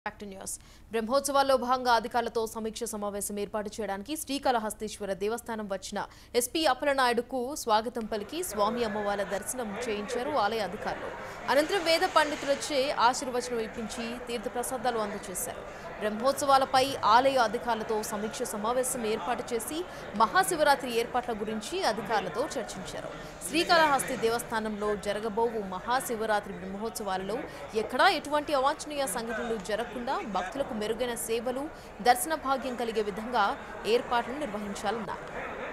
back to news బ్రహ్మోత్సవాల్లో భాగంగా అధికారులతో సమీక్ష సమావేశం ఏర్పాటు చేయడానికి శ్రీకాళహస్తీశ్వర దేవస్థానం వచ్చిన ఎస్పీ అప్పలనాయుడుకు స్వాగతం పలికి స్వామి అమ్మవార్ల దర్శనం చేయించారు ఆలయ అధికారులు అనంతరం వేద పండితులచే ఆశీర్వచనం ఇప్పించి తీర్థప్రసాదాలు అందజేశారు బ్రహ్మోత్సవాలపై ఆలయ అధికారులతో సమీక్ష సమావేశం ఏర్పాటు చేసి మహాశివరాత్రి ఏర్పాట్ల గురించి అధికారులతో చర్చించారు శ్రీకాళహస్తి దేవస్థానంలో జరగబోవు మహాశివరాత్రి బ్రహ్మోత్సవాలలో ఎక్కడా ఎటువంటి అవాంఛనీయ సంఘటనలు జరగకుండా భక్తులకు మెరుగైన సేవలు దర్శన భాగ్యం కలిగే విధంగా ఏర్పాట్లు నిర్వహించాలన్నారు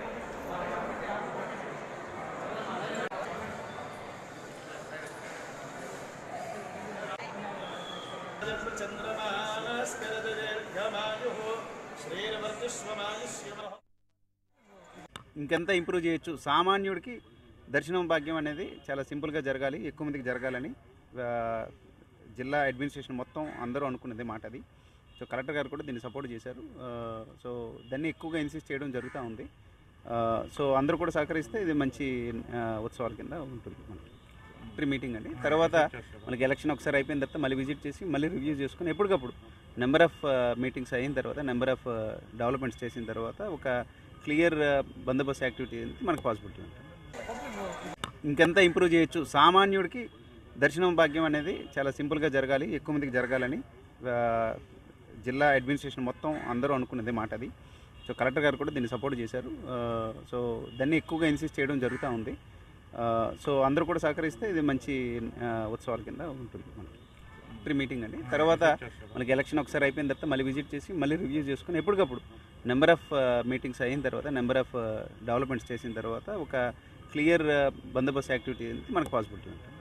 చంద్రమాస్కరదీర్ఘమాయు శ్రీరవర్తిష్వమాయుష్యమ ఇంకెంత ఇంప్రూవ్ చేయొచ్చు సామాన్యుడికి దర్శనం భాగ్యం అనేది చాలా సింపుల్గా జరగాలి ఎక్కువ మందికి జరగాలని ఆ, జిల్లా అడ్మినిస్ట్రేషన్ మొత్తం అందరూ అనుకున్నది మాట అది సో కలెక్టర్ గారు కూడా దీన్ని సపోర్ట్ చేశారు ఆ, సో దాన్ని ఎక్కువగా ఇన్సిస్ట్ చేయడం జరుగుతూ ఉంది ఆ, సో అందరూ కూడా సహకరిస్తే ఇది మంచి ఆ, ఉత్సవాల కింద ఉంటుంది మనకి ప్రీ మీటింగ్ అండి తర్వాత మనకి ఎలక్షన్ ఒకసారి అయిపోయిన తర్వాత మళ్ళీ విజిట్ చేసి మళ్ళీ రివ్యూ చేసుకుని ఎప్పటికప్పుడు నెంబర్ ఆఫ్ మీటింగ్స్ అయిన తర్వాత నెంబర్ ఆఫ్ డెవలప్మెంట్స్ చేసిన తర్వాత ఒక క్లియర్ బందోబస్తు యాక్టివిటీ అనేది మనకు పాసిబిలిటీ ఉంటుంది ఇంకెంత ఇంప్రూవ్ చేయొచ్చు సామాన్యుడికి దర్శనం భాగ్యం అనేది చాలా సింపుల్గా జరగాలి ఎక్కువ మందికి జరగాలని ఆ, జిల్లా అడ్మినిస్ట్రేషన్ మొత్తం అందరూ అనుకున్నది మాట అది సో కలెక్టర్ గారు కూడా దీన్ని సపోర్ట్ చేశారు ఆ, సో దాన్ని ఎక్కువగా ఇన్సిస్ట్ చేయడం జరుగుతూ ఉంది ఆ, సో అందరూ కూడా సహకరిస్తే ఇది మంచి ఆ, ఉత్సవాల కింద ఉంటుంది మనకి ప్రీ మీటింగ్ అండి తర్వాత మనకి ఎలక్షన్ ఒకసారి అయిపోయిన తర్వాత మళ్ళీ విజిట్ చేసి మళ్ళీ రివ్యూ చేసుకుని ఎప్పటికప్పుడు నెంబర్ ఆఫ్ మీటింగ్స్ అయిన తర్వాత నెంబర్ ఆఫ్ డెవలప్మెంట్స్ చేసిన తర్వాత ఒక క్లియర్ బందోబస్తు యాక్టివిటీ అనేది మనకు పాసిబిలిటీ ఉంటుంది